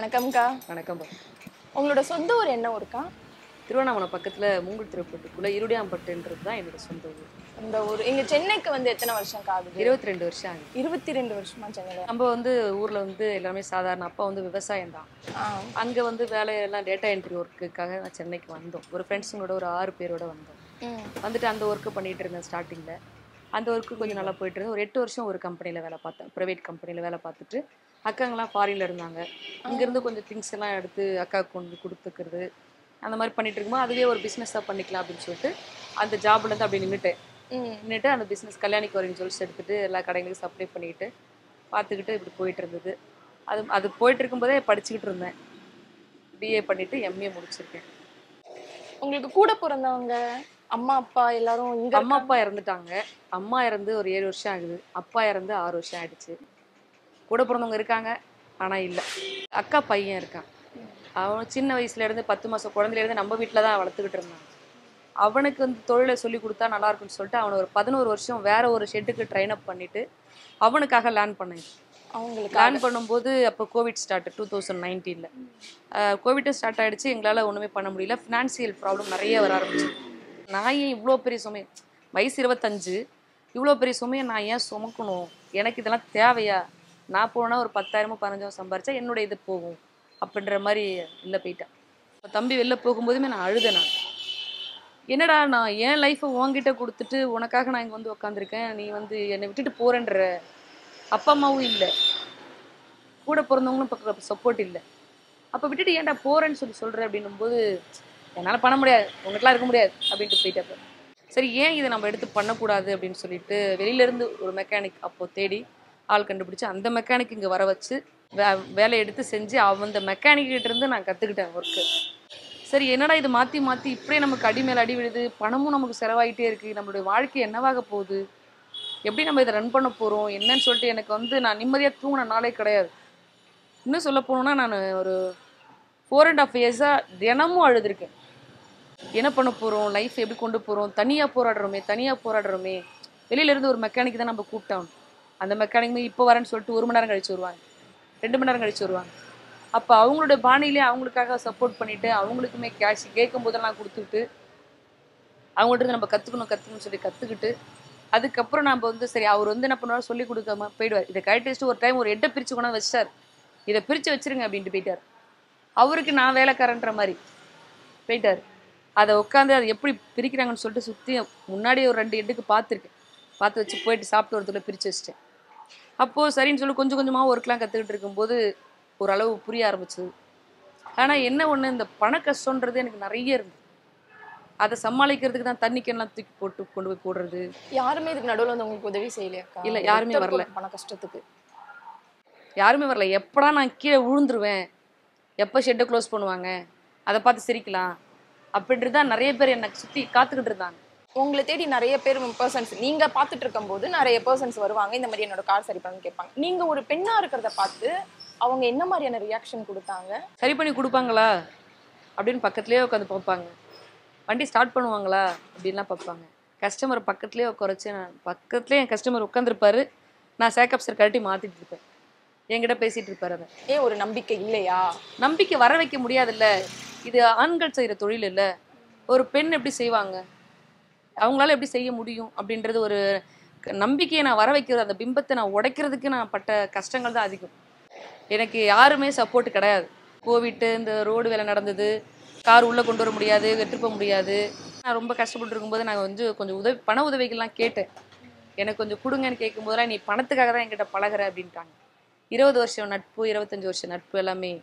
வணக்கம்க்கா வணக்கம் பா. உங்களோட சொந்த ஊர் என்ன ஊருக்கா திருவண்ணாமலை பக்கத்தில் மூங்குள் திருப்பட்டுக்குள்ளே இருடியாம்பட்டுன்றது தான் என்னோட சொந்த ஊர் அந்த ஊர் இங்க சென்னைக்கு வந்து எத்தனை வருஷம் ஆகுது இருபத்தி ரெண்டு வருஷம் ஆகுது இருபத்தி ரெண்டு வருஷமா சென்னையில நம்ம வந்து ஊரில் வந்து எல்லாமே சாதாரண அப்பா வந்து விவசாயம் தான் ஆ, அங்கே வந்து வேலையெல்லாம் டேட்டா என்ட்ரி ஒர்க்குக்காக நான் சென்னைக்கு வந்தோம் ஒரு ஃப்ரெண்ட்ஸுங்களோட ஒரு ஆறு பேரோட வந்தோம் ம், வந்துட்டு அந்த ஒர்க்கு பண்ணிட்டு இருந்தேன் ஸ்டார்டிங்கில் அந்த ஒர்க்கு கொஞ்சம் நல்லா போயிட்டு இருந்தது ஒரு எட்டு வருஷம் ஒரு கம்பெனியில் வேலை பார்த்தேன் ப்ரைவேட் கம்பெனியில் வேலை பார்த்துட்டு அக்காங்கெல்லாம் ஃபாரினில் இருந்தாங்க இங்கேருந்து கொஞ்சம் திங்ஸ் எல்லாம் எடுத்து அக்காவுக்கு கொண்டு வந்து கொடுத்துக்கிறது அந்த மாதிரி பண்ணிட்டு இருக்கும்போது அதுவே ஒரு பிஸ்னஸாக பண்ணிக்கலாம் அப்படின்னு சொல்லிட்டு அந்த ஜாப்லேருந்து அப்படி நின்றுட்டேன் ம். நின்றுட்டு அந்த பிஸ்னஸ் கல்யாணிக்கு வரீங்க சொல்லி எடுத்துட்டு எல்லா கடைகளுக்கும் சப்ளை பண்ணிக்கிட்டு பார்த்துக்கிட்டு இப்படி போயிட்டு இருந்தது அது அது போயிட்டு இருக்கும்போதே படிச்சுக்கிட்டு இருந்தேன் பிஏ பண்ணிட்டு எம்ஏ முடிச்சிருக்கேன் உங்களுக்கு கூட பிறந்தவங்க அம்மா அப்பா எல்லாரும் இங்க அம்மா அப்பா இறந்துட்டாங்க அம்மா இறந்து ஒரு ஏழு வருஷம் ஆகுது அப்பா இறந்து ஆறு வருஷம் ஆயிடுச்சு கூட பிறந்தவங்க இருக்காங்க ஆனா இல்லை அக்கா பையன் இருக்கான் அவன் சின்ன வயசுல இருந்து பத்து மாசம் குழந்தையில இருந்து நம்ம வீட்டில் தான் வளர்த்துக்கிட்டு இருந்தான் அவனுக்கு வந்து தொழிலை சொல்லி கொடுத்தா நல்லா இருக்கும்னு சொல்லிட்டு அவனை ஒரு பதினோரு வருஷம் வேற ஒரு ஷெட்டுக்கு ட்ரைன் அப் பண்ணிட்டு அவனுக்காக லேர்ன் பண்ணேன் அவங்களுக்கு லேர்ன் பண்ணும்போது அப்போ கோவிட் ஸ்டார்ட் டூ தௌசண்ட் நைன்டீனில் கோவிட்டும் ஸ்டார்ட் ஆயிடுச்சு எங்களால் ஒன்றுமே பண்ண முடியல ஃபினான்சியல் ப்ராப்ளம் நிறைய வர ஆரம்பிச்சு நான் ஏன் இவ்வளோ பெரிய சுமை வயசு இருபத்தஞ்சு இவ்வளோ பெரிய சுமையை நான் ஏன் சுமக்கணும் எனக்கு இதெல்லாம் தேவையா நான் போனால் ஒரு பத்தாயிரமோ பதினஞ்சாயிரம் சம்பாரிச்சா என்னோட இது போகும் அப்படின்ற மாதிரி இல்லை போயிட்டேன் இப்போ தம்பி வெளில போகும்போதுமே நான் அழுதேன் நான் என்னடா நான் என் லைஃப்பை உன்கிட்ட கொடுத்துட்டு உனக்காக நான் இங்கே வந்து உக்காந்துருக்கேன் நீ வந்து என்னை விட்டுட்டு போறேன்ற அப்பா அம்மாவும் இல்லை கூட பிறந்தவங்களும் பக்கம் சப்போர்ட் இல்லை அப்போ விட்டுட்டு ஏன்டா போறேன்னு சொல்லி சொல்ற அப்படின்னும் போது என்னால் பண்ண முடியாது உங்ககிட்டலாம் இருக்க முடியாது அப்படின்ட்டு போயிட்டப்ப சரி ஏன் இதை நம்ம எடுத்து பண்ணக்கூடாது அப்படின்னு சொல்லிட்டு வெளியில இருந்து ஒரு மெக்கானிக் அப்போ தேடி ஆள் கண்டுபிடிச்சு அந்த மெக்கானிக் இங்கே வர வச்சு வே வேலையை எடுத்து செஞ்சு அந்த மெக்கானிக் கிட்ட இருந்து நான் கற்றுக்கிட்டேன் ஒர்க்கு சரி என்னடா இது மாற்றி மாற்றி இப்படியே நமக்கு அடி மேல அடி விழுது பணமும் நமக்கு செலவாயிட்டே இருக்குது நம்மளுடைய வாழ்க்கை என்னவாக போகுது எப்படி நம்ம இதை ரன் பண்ண போகிறோம் என்னன்னு சொல்லிட்டு எனக்கு வந்து நான் நிம்மதியாக தூங்கின நாளே கிடையாது இன்னும் சொல்ல போனோம்னா நான் ஒரு ஃபோர் அண்ட் ஆஃப் இயர்ஸாக தினமும் அழுதுருக்கேன் என்ன பண்ண போகிறோம் லைஃப் எப்படி கொண்டு போகிறோம் தனியாக போராடுறோமே தனியாக போராடுறோமே வெளியில இருந்து ஒரு மெக்கானிக் தான் நம்ம கூப்பிட்டோம் அந்த மெக்கானிக் இப்போ வரேன்னு சொல்லிட்டு ஒரு மணி நேரம் கழிச்சு வருவாங்க ரெண்டு மணி நேரம் கழிச்சு வருவாங்க அப்போ அவங்களோட பாணியிலே அவங்களுக்காக சப்போர்ட் பண்ணிட்டு அவங்களுக்குமே கேஷ் கேட்கும் போதெல்லாம் கொடுத்துட்டு அவங்கள்ட்ட இருந்து நம்ம கற்றுக்கணும் கற்றுக்கணும்னு சொல்லி கற்றுக்கிட்டு அதுக்கப்புறம் நம்ம வந்து சரி அவர் வந்து என்ன பண்ணுவார் சொல்லி கொடுக்காம போயிடுவார் இதை கழட்டி வச்சுட்டு ஒரு டைம் ஒரு எட்டை பிரித்து கொண்டாந்து வச்சிட்டார் இதை பிரித்து வச்சிருங்க அப்படின்ட்டு போயிட்டார் அவருக்கு நான் வேலைக்காரன்ற மாதிரி போயிட்டார் அதை உட்காந்து அதை எப்படி பிரிக்கிறாங்கன்னு சொல்லிட்டு சுற்றி முன்னாடி ஒரு ரெண்டு எட்டுக்கு பார்த்துருக்கேன் பார்த்து வச்சு போயிட்டு சாப்பிட்டு வரதுக்குள்ள பிரித்து வச்சிட்டேன் அப்போது சரின்னு சொல்லி கொஞ்சம் கொஞ்சமாக ஒர்க்லாம் கற்றுக்கிட்டு இருக்கும்போது ஓரளவு புரிய ஆரம்பிச்சது ஆனால் என்ன ஒன்று இந்த பண கஷ்டன்றது எனக்கு நிறைய இருந்தது அதை சமாளிக்கிறதுக்கு தான் தண்ணிக்கெல்லாம் தூக்கி போட்டு கொண்டு போய் போடுறது யாருமே இதுக்கு நடுவுல வந்து உங்களுக்கு உதவி செய்யலையாக்கா இல்ல, யாருமே ஒருத்தர் வரல. கூட பண கஷ்டத்துக்கு யாருமே வரல எப்படா நான் கீழே விழுந்துருவேன் எப்போ ஷெட்டை க்ளோஸ் பண்ணுவாங்க அதை பார்த்து சிரிக்கலாம் அப்படின்றது தான் நிறைய பேர் என்னை சுற்றி காத்துக்கிட்டு இருந்தாங்க உங்களை தேடி நிறைய பேர் பர்சன்ஸ் நீங்க பார்த்துட்டு இருக்கும்போது நிறைய பர்சன்ஸ் வருவாங்க இந்த மாதிரி என்னோட கார் சரி பண்ணு கேட்பாங்க நீங்க ஒரு பெண்ணா இருக்கிறத பார்த்து அவங்க என்ன மாதிரியான ரியாக்ஷன் கொடுத்தாங்க சரி பண்ணி கொடுப்பாங்களா அப்படின்னு பக்கத்துலேயே உட்காந்து பார்ப்பாங்க வண்டி ஸ்டார்ட் பண்ணுவாங்களா அப்படின்லாம் பார்ப்பாங்க கஸ்டமர் பக்கத்துலேயே உட்காரச்சு நான் பக்கத்துலேயே என் கஸ்டமர் உட்காந்துருப்பாரு நான் சேக்கப் சார் கழட்டி மாற்றிட்டு இருப்பேன் என்கிட்ட பேசிகிட்டு இருப்பாரு அதை ஏன் ஒரு நம்பிக்கை இல்லையா நம்பிக்கை வர வைக்க முடியாதுல்ல இது ஆண்கள் செய்கிற தொழில் இல்லை ஒரு பெண் எப்படி செய்வாங்க அவங்களால எப்படி செய்ய முடியும் அப்படின்றது ஒரு க- நம்பிக்கையை நான் வர வைக்கிறது அந்த பிம்பத்தை நான் உடைக்கிறதுக்கு நான் பட்ட கஷ்டங்கள் தான் அதிகம் எனக்கு யாருமே சப்போர்ட் கிடையாது கோவிட்டு இந்த ரோடு வேலை நடந்தது கார் உள்ளே கொண்டு வர முடியாது எடுத்துட்டு போக முடியாது நான் ரொம்ப கஷ்டப்பட்டு இருக்கும்போது நான் வந்து கொஞ்சம் உதவி பண உதவிகள்லாம் கேட்டேன் எனக்கு கொஞ்சம் கொடுங்கன்னு கேட்கும்போதெல்லாம் நீ பணத்துக்காக தான் என்கிட்ட பழகுற அப்படின்ட்டாங்க இருபது வருஷம் நட்பு இருபத்தஞ்சு வருஷம் நட்பு எல்லாமே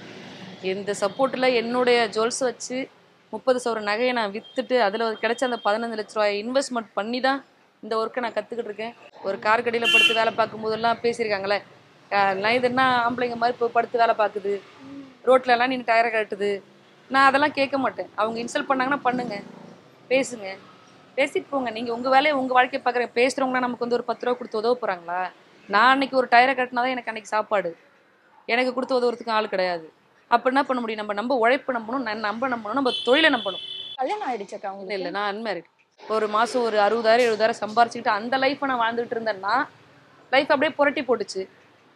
இந்த சப்போர்ட்டில் என்னுடைய ஜுவல்ஸ் வச்சு முப்பது சவர நகையை நான் விற்றுட்டு அதில் கிடைச்ச அந்த பதினஞ்சு லட்ச ரூபாய் இன்வெஸ்ட்மெண்ட் பண்ணி தான் இந்த ஒர்க்கை நான் கற்றுக்கிட்டு இருக்கேன் ஒரு கார் கடையில் படுத்து வேலை பார்க்கும்போதெல்லாம் பேசியிருக்காங்களே நைதுன்னா ஆம்பளைங்க மாதிரி இப்போ படுத்து வேலை பார்க்குது ரோட்ல எல்லாம் நின்று டயரை கட்டுது நான் அதெல்லாம் கேட்க மாட்டேன் அவங்க இன்சல்ட் பண்ணாங்கன்னா பண்ணுங்க பேசுங்க பேசிட்டு போங்க நீங்கள் உங்கள் வேலையை உங்கள் வாழ்க்கையை பார்க்குறேன் பேசுகிறவங்களாம் நமக்கு வந்து ஒரு பத்து ரூபா கொடுத்து உதவ போகிறாங்களா நான் அன்னைக்கு ஒரு டயரை கட்டினா தான் எனக்கு அன்னைக்கு சாப்பாடு எனக்கு கொடுத்து உதவுறதுக்கு ஆள் கிடையாது அப்போ என்ன பண்ண முடியும் நம்ம நம்ம உழைப்பு நம்பணும் ந- நம்ம நம்பணும் நம்ம தொழிலை நம்பணும் கல்யாணம் ஆயிடுச்சாக்கா இல்லை உங்களுக்கு இல்லை நான் அன்மேரிட் ஒரு மாதம் ஒரு அறுபதாயிரம் எழுபதாயிரம் சம்பாரிச்சுக்கிட்டு அந்த லைஃப்பை நான் வாழ்ந்துட்டு இருந்தேன்னா லைஃப் அப்படியே புரட்டி போட்டுச்சு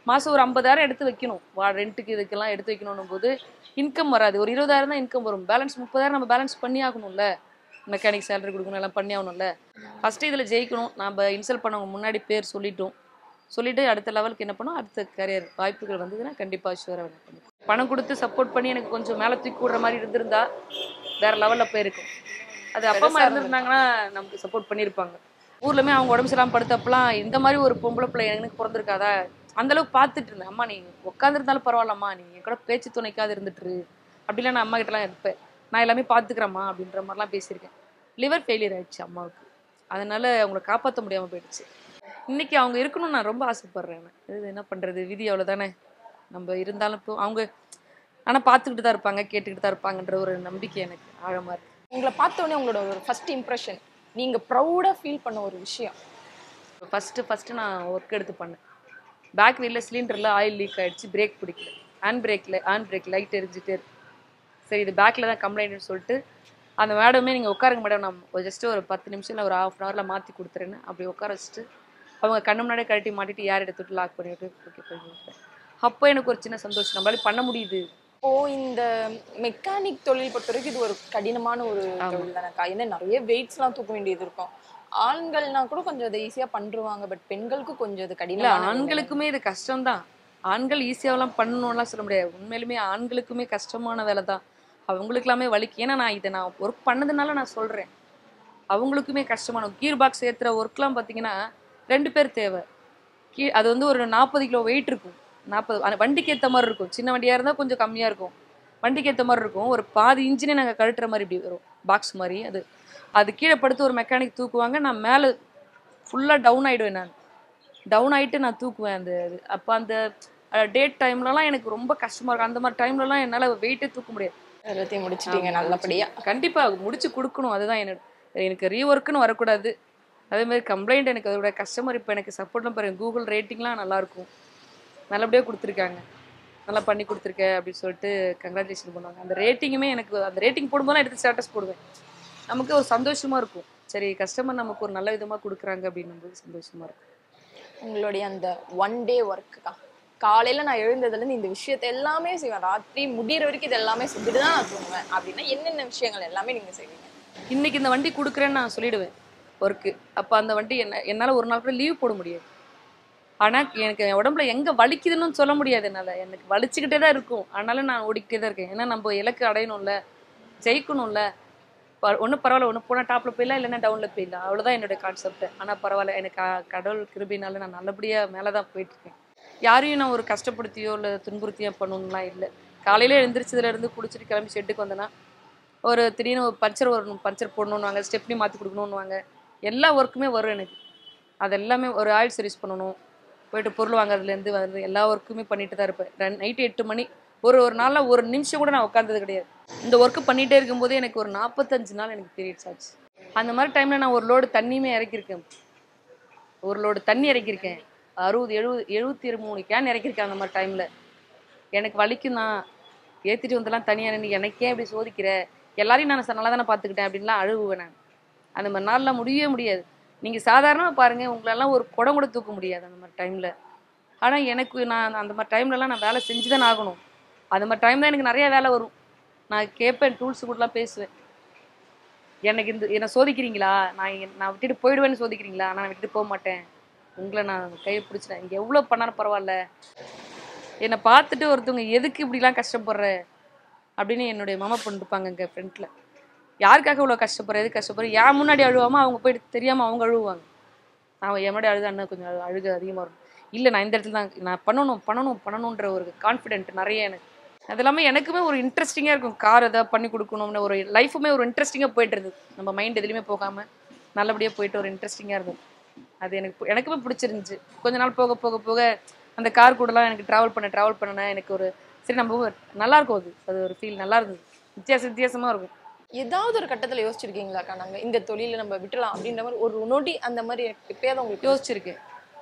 மாதம் ஒரு ஐம்பதாயிரம் எடுத்து வைக்கணும் வா ரெண்ட்டுக்கு இதுக்கெல்லாம் எடுத்து வைக்கணும் போது இன்கம் வராது ஒரு இருபதாயிரம் தான் இன்கம் வரும் பேலன்ஸ் முப்பதாயிரம் நம்ம பேலன்ஸ் பண்ணி ஆகணும்ல மெக்கானிக் சேலரி கொடுக்கணும் எல்லாம் பண்ணி ஆகணும்ல ஃபஸ்ட்டு இதில் ஜெயிக்கணும் நம்ம இன்சல்ட் பண்ணவங்க முன்னாடி பேர் சொல்லிட்டோம் சொல்லிட்டு அடுத்த லெவலுக்கு என்ன பண்ணோம் அடுத்த கரியர் வாய்ப்புகள் வந்ததுன்னா கண்டிப்பாக ஷுவராக பண்ணும் பணம் கொடுத்து சப்போர்ட் பண்ணி எனக்கு கொஞ்சம் மேலே தூக்கி விடுற மாதிரி இருந்திருந்தா வேற லெவலில் போயிருக்கும் அது அப்பா அம்மா இருந்திருந்தாங்கன்னா நமக்கு சப்போர்ட் பண்ணியிருப்பாங்க ஊர்லமே அவங்க உடம்பு சரியில்லாம படுத்தப்பலாம் இந்த மாதிரி ஒரு பொம்பளை பிள்ளை எனக்கு பிறந்திருக்காதா அந்த அளவுக்கு பார்த்துட்டு இருந்தேன் அம்மா நீ உட்காந்துருந்தாலும் பரவாயில்லம்மா நீ என் கூட பேச்சு துணைக்காது இருந்துட்டு அப்படிலாம் நான் அம்மா கிட்டலாம் இருப்பேன் நான் எல்லாமே பார்த்துக்கிறேம்மா அப்படின்ற மாதிரிலாம் பேசியிருக்கேன் லிவர் ஃபெயிலியர் ஆயிடுச்சு அம்மாவுக்கு அதனால அவங்கள காப்பாற்ற முடியாம போயிடுச்சு இன்னைக்கு அவங்க இருக்கணும்னு நான் ரொம்ப ஆசைப்படுறேன் நான். இது என்ன பண்றது விதி அவ்வளவுதானே நம்ம இருந்தாலும் இப்போ அவங்க ஆனா பார்த்துக்கிட்டு தான் இருப்பாங்க கேட்டுக்கிட்டு தான் இருப்பாங்கன்ற ஒரு நம்பிக்கை எனக்கு ஆழமா இருக்கு உங்களை பார்த்த உடனே உங்களோட ஒரு ஃபர்ஸ்ட் இம்ப்ரெஷன் நீங்க ப்ரௌடா ஃபீல் பண்ண ஒரு விஷயம் ஃபஸ்ட்டு ஃபஸ்ட்டு நான் ஒர்க் எடுத்து பண்ணேன் பேக் வீலில் சிலிண்டரில் ஆயில் லீக் ஆயிடுச்சு பிரேக் பிடிக்கல ஹேண்ட் பிரேக்கில் ஹேண்ட் பிரேக் லைட் எரிஞ்சிட்டே இருக்கு சரி இது பேக்கில் தான் கம்ப்ளைண்ட்னு சொல்லிட்டு அந்த மேடமே நீங்கள் உட்காருங்க மேடம் நான் ஜஸ்ட் ஒரு பத்து நிமிஷம் இல்லை ஒரு ஹாஃப் அன் ஹவரில் மாற்றி கொடுத்துறேன்னு அப்படி உட்கார வச்சுட்டு அவங்க கண்ணு முன்னாடியே கழட்டி மாட்டிட்டு யார் எடுத்துட்டு லாக் பண்ணிவிட்டு ஓகே பண்ணிவிட்டேன் அப்போ எனக்கு ஒரு சின்ன சந்தோஷம் நம்மளால பண்ண முடியுது ஓ இந்த மெக்கானிக் தொழில் பொறுத்த வரைக்கும் இது ஒரு கடினமான ஒரு தொழில் தானக்கா ஏன்னா நிறைய வெயிட்ஸ்லாம் தூக்க வேண்டியது இருக்கும் ஆண்கள்னா கூட கொஞ்சம் அதை ஈஸியா பண்ருவாங்க பட் பெண்களுக்கு கொஞ்சம் அது இல்ல கடினமான ஆண்களுக்குமே இது கஷ்டம்தான் ஆண்கள் ஈஸியாவெல்லாம் பண்ணணும்லாம் சொல்ல முடியாது உண்மையிலுமே ஆண்களுக்குமே கஷ்டமான வேலை தான் அவங்களுக்குலாமே வலிக்கு ஏன்னா நான் இதை நான் ஒர்க் பண்ணதுனால நான் சொல்றேன் அவங்களுக்குமே கஷ்டமான கீர் பாக்ஸ் ஏத்துற ஒர்க்லாம் பார்த்தீங்கன்னா ரெண்டு பேர் தேவை கீ அது வந்து ஒரு நாற்பது கிலோ வெயிட் இருக்கும் நாற்பது வண்டிக்கு ஏற்ற மாதிரி இருக்கும் சின்ன வண்டியாக இருந்தால் கொஞ்சம் கம்மியாக இருக்கும் வண்டிக்கு ஏற்ற மாதிரி இருக்கும் ஒரு பாதி இன்ஜினே நாங்கள் கழட்டுற மாதிரி இப்படி வரும் பாக்ஸ் மாதிரி அது அது கீழே படுத்து ஒரு மெக்கானிக் தூக்குவாங்க நான் மேலே ஃபுல்லாக டவுன் ஆயிடுவேன் நான் டவுன் ஆயிட்டு நான் தூக்குவேன் அந்த இது அப்போ அந்த டேட் டைம்லலாம் எனக்கு ரொம்ப கஷ்டமா இருக்கும் அந்த மாதிரி டைம்லலாம் என்னால் வெயிட்டே தூக்க முடியாது எல்லாத்தையும் முடிச்சிட்டீங்க நல்லபடியா கண்டிப்பா முடிச்சு கொடுக்கணும் அதுதான் என்னோட எனக்கு ரீஒர்க்குன்னு வரக்கூடாது அதே மாதிரி கம்ப்ளைண்ட் எனக்கு அதோட கஸ்டமர் இப்போ எனக்கு சப்போர்ட்லாம் பாருங்க கூகுள் ரேட்டிங்லாம் நல்லா இருக்கும் நல்லபடியாக கொடுத்துருக்காங்க நல்லா பண்ணி கொடுத்துருக்க அப்படின்னு சொல்லிட்டு கங்க்ராச்சுலேஷன் பண்ணுவாங்க அந்த ரேட்டிங்குமே எனக்கு அந்த ரேட்டிங் போடும்போது எடுத்து ஸ்டேட்டஸ் போடுவேன் நமக்கு ஒரு சந்தோஷமா இருக்கும் சரி கஸ்டமர் நமக்கு ஒரு நல்ல விதமா கொடுக்குறாங்க அப்படின்னும்போது சந்தோஷமா இருக்கும் உங்களுடைய அந்த ஒன் டே ஒர்க்குக்கா காலையில நான் எழுந்ததுல இருந்து இந்த விஷயத்தை எல்லாமே செய்வேன் ராத்திரி முடியிற வரைக்கும் இது எல்லாமே செஞ்சுட்டு தான் நான் தூங்குவேன் அப்படின்னா என்னென்ன விஷயங்கள் எல்லாமே நீங்க செய்வீங்க இன்னைக்கு இந்த வண்டி கொடுக்குறேன்னு நான் சொல்லிடுவேன் ஒர்க்கு அப்போ அந்த வண்டி என்ன என்னால் ஒரு நாள் கூட லீவ் போட முடியாது ஆனால் எனக்கு என் உடம்புல எங்கே வலிக்குதுன்னு சொல்ல முடியாது என்னால் எனக்கு வலிச்சுக்கிட்டே தான் இருக்கும் ஆனாலும் நான் ஓடிக்கிட்டே தான் இருக்கேன் ஏன்னா நம்ம இலக்கு அடையணும்ல ஜெயிக்கணும்ல ஒன்றும் பரவாயில்ல ஒன்று போனால் டாப்பில் போயிடலாம் இல்லைன்னா டவுனில் போயிடலாம் அவ்வளோதான் என்னோட கான்செப்ட் ஆனால் பரவாயில்ல எனக்கு க- கடவுள் கிருபினால நான் நல்லபடியாக மேலே தான் போயிட்டுருக்கேன் யாரையும் நான் ஒரு கஷ்டப்படுத்தியோ இல்லை துன்புறுத்தியோ பண்ணணும்லாம் இல்லை காலையில எழுந்திரிச்சதுலேருந்து குளிச்சுட்டு கிளம்பி ஷெட்டுக்கு வந்தேன்னா ஒரு திடீர்னு ஒரு பஞ்சர் வரணும் பஞ்சர் போடணுன்னுவாங்க ஸ்டெப்னி மாற்றி கொடுக்கணுன்னுவாங்க எல்லா ஒர்க்குமே வரும் எனக்கு அது எல்லாமே ஒரு ஆயில் சர்வீஸ் பண்ணணும் போயிட்டு பொருள் வாங்குறதுலேருந்து வந்து எல்லா ஒர்க்குமே பண்ணிட்டு தான் இருப்பேன் நைட்டு எட்டு மணி ஒரு ஒரு நாளில் ஒரு நிமிஷம் கூட நான் உட்காந்தது கிடையாது இந்த ஒர்க்கு பண்ணிகிட்டே இருக்கும்போது எனக்கு ஒரு நாற்பத்தஞ்சு நாள் எனக்கு பீரியட்ஸ் ஆச்சு அந்த மாதிரி டைமில் நான் ஒரு லோடு தண்ணியுமே இறக்கியிருக்கேன் ஒரு லோடு தண்ணி இறக்கியிருக்கேன் அறுபது எழுபது எழுபத்தி மூணு கேன் இறக்கியிருக்கேன் அந்த மாதிரி டைமில் எனக்கு வலிக்கும் தான் ஏற்றிட்டு வந்தெல்லாம் தனியாக நின்று எனக்கே இப்படி சோதிக்கிற எல்லாரையும் நான் நல்லா தானே பார்த்துக்கிட்டேன் அப்படின்லாம் அழுவுவேன் நான் அந்த மாதிரி நாள்லாம் முடியவே முடியாது நீங்கள் சாதாரணமாக பாருங்கள் உங்களெல்லாம் ஒரு குடம் கூட தூக்க முடியாது அந்த மாதிரி டைமில் ஆனால் எனக்கு நான் அந்த மாதிரி டைம்லலாம் நான் வேலை செஞ்சு தான் ஆகணும் அந்த மாதிரி டைம் தான் எனக்கு நிறைய வேலை வரும் நான் கேட்பேன் டூல்ஸ் கூடலாம் பேசுவேன் எனக்கு இந்த என்னை சோதிக்கிறீங்களா நான் இங்க- நான் விட்டுட்டு போயிடுவேன்னு சோதிக்கிறீங்களா நான் விட்டுட்டு போக மாட்டேன் உங்களை நான் கையை பிடிச்சிட்டேன் இங்கே எவ்வளோ பண்ணாலும் பரவாயில்ல என்னை பார்த்துட்டு ஒருத்தவங்க எதுக்கு இப்படிலாம் கஷ்டப்படுற அப்படின்னு என்னுடைய மாமா பண்ணிருப்பாங்க இங்கே ஃப்ரெண்டில் யாருக்காக இவ்வளோ கஷ்டப்படுற எது கஷ்டப்படுற ஏன் முன்னாடி அழுவாம அவங்க போயிட்டு தெரியாமல் அவங்க அழுவாங்க அவன் என் முன்னாடி அழுது அண்ணன் கொஞ்சம் அழு- அழுக அதிகமாக வரும் இல்லை நான் இந்த இடத்துல தான் நான் பண்ணணும் பண்ணணும் பண்ணணுன்ற ஒரு கான்ஃபிடென்ட் நிறைய எனக்கு அது இல்லாமல் எனக்குமே ஒரு இன்ட்ரெஸ்டிங்காக இருக்கும் கார் எதாவது பண்ணி கொடுக்கணும்னு ஒரு லைஃபுமே ஒரு இன்ட்ரெஸ்டிங்காக போயிட்டு இருந்தது நம்ம மைண்ட் எதுலையுமே போகாமல் நல்லபடியாக போயிட்டு ஒரு இன்ட்ரெஸ்டிங்காக இருந்தது அது எனக்கு பு- எனக்குமே பிடிச்சிருந்துச்சு கொஞ்ச நாள் போக போக போக அந்த கார் கூடலாம் எனக்கு ட்ராவல் பண்ண ட்ராவல் பண்ண எனக்கு ஒரு சரி நம்ம ஒரு- நல்லா இருக்கும் அது அது ஒரு ஃபீல் நல்லா இருந்தது வித்தியாச வித்தியாசமாக இருக்கும் ஏதாவது ஒரு கட்டத்துல யோசிச்சிருக்கீங்களாக்கா நாங்க இந்த தொழில நம்ம விட்டுலாம் அப்படின்ற மாதிரி ஒரு நொடி அந்த மாதிரி எனக்கு எப்பயாவது உங்களுக்கு யோசிச்சிருக்கேன்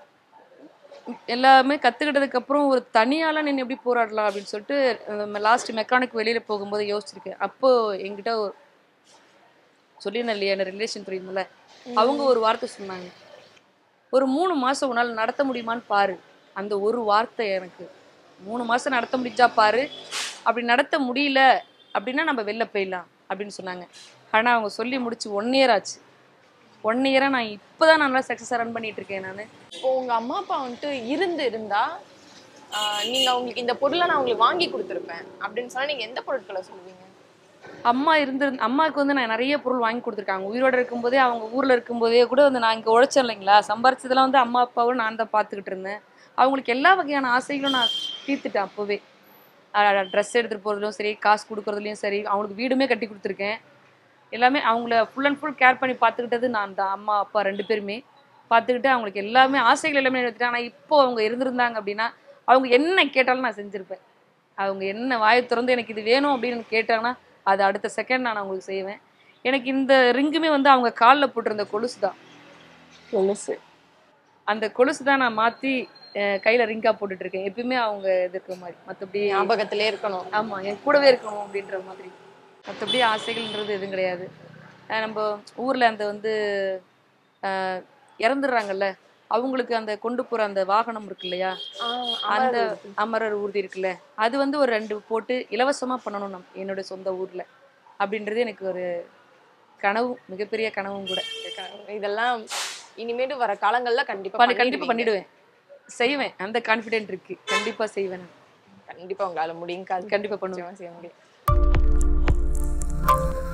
எல்லாமே கற்றுக்கிட்டதுக்கு அப்புறம் ஒரு தனியால நின்று எப்படி போராடலாம் அப்படின்னு சொல்லிட்டு லாஸ்ட் மெக்கானிக் வெளியில போகும்போது யோசிச்சிருக்கேன் அப்போ என்கிட்ட ஒரு சொல்லியிருந்தேன் இல்லையா என்ன ரிலேஷன் தெரியுமில்ல அவங்க ஒரு வார்த்தை சொன்னாங்க ஒரு மூணு மாசம் உன்னால நடத்த முடியுமான்னு பாரு அந்த ஒரு வார்த்தை எனக்கு மூணு மாசம் நடத்த முடிஞ்சா பாரு அப்படி நடத்த முடியல அப்படின்னா நம்ம வெளில போயிடலாம் அப்படின்னு சொன்னாங்க ஆனா அவங்க சொல்லி முடிச்சு ஒன் இயர் ஆச்சு ஒன் இயரா நான் இப்போதான் நல்லா சக்ஸஸாக ரன் பண்ணிட்டு இருக்கேன் நான் இப்போ உங்க அம்மா அப்பா வந்துட்டு இருந்து இருந்தா ஆஹ் நீங்க அவங்களுக்கு இந்த பொருளை நான் உங்களுக்கு வாங்கி கொடுத்துருப்பேன் அப்படின்னு சொன்னா நீங்க எந்த பொருட்களை சொல்லுவீங்க அம்மா இருந்திருந்து அம்மாவுக்கு வந்து நான் நிறைய பொருள் வாங்கி கொடுத்துருக்காங்க உயிரோட இருக்கும்போதே அவங்க ஊர்ல இருக்கும்போதே கூட வந்து நான் இங்க உழைச்சேன் இல்லைங்களா சம்பாரிச்சதெல்லாம் வந்து அம்மா அப்பாவும் நான் தான் பார்த்துக்கிட்டு இருந்தேன் அவங்களுக்கு எல்லா வகையான ஆசைகளும் நான் தீர்த்துட்டேன் அப்போவே ட்ரெஸ் எடுத்துட்டு போறதுலையும் சரி காசு கொடுக்கறதுலையும் சரி அவங்களுக்கு வீடுமே கட்டி கொடுத்துருக்கேன் எல்லாமே அவங்கள ஃபுல் அண்ட் ஃபுல் கேர் பண்ணி பார்த்துக்கிட்டது நான் தான் அம்மா அப்பா ரெண்டு பேருமே பார்த்துக்கிட்டு அவங்களுக்கு எல்லாமே ஆசைகள் எல்லாமே எடுத்துட்டேன் ஆனால் இப்போ அவங்க இருந்திருந்தாங்க அப்படின்னா அவங்க என்ன கேட்டாலும் நான் செஞ்சுருப்பேன் அவங்க என்ன வாயை திறந்து எனக்கு இது வேணும் அப்படின்னு கேட்டாங்கன்னா அது அடுத்த செகண்ட் நான் அவங்களுக்கு செய்வேன் எனக்கு இந்த ரிங்குமே வந்து அவங்க காலில் போட்டிருந்த கொலுசு தான் கொலுசு அந்த கொலுசு தான் நான் மாற்றி கையில் ரிங்காக போட்டுட்டு இருக்கேன் எப்பயுமே அவங்க இது இருக்கிற மாதிரி மற்றபடி ஞாபகத்திலே இருக்கணும் ஆமாம் என் கூடவே இருக்கணும் அப்படின்ற மாதிரி மற்றபடி ஆசைகள்ன்றது எதுவும் கிடையாது அஹ் நம்ம ஊரில் அந்த வந்து அஹ், இறந்துடுறாங்கல்ல அவங்களுக்கு அந்த கொண்டு போகிற அந்த வாகனம் இருக்கு இல்லையா ஆஹ் அந்த அமரர் ஊர்தி. அமரர் ஊர்தி இருக்குல்ல அது வந்து ஒரு ரெண்டு போட்டு இலவசமாக பண்ணணும் நம் என்னோட சொந்த ஊரில் அப்படின்றது எனக்கு ஒரு கனவு மிகப்பெரிய கனவும் கூட இதெல்லாம் இனிமேட்டு வர காலங்கள்ல கண்டிப்பா பண்ணி கண்டிப்பாக பண்ணிடுவீங்க. பண்ணிடுவேன் செய்வேன் அந்த கான்ஃபிடென்ட் இருக்கு கண்டிப்பாக செய்வேன் நான் கண்டிப்பா உங்களால முடியும் கண்டிப்பா பண்ணுவேன் செய்ய முடியும்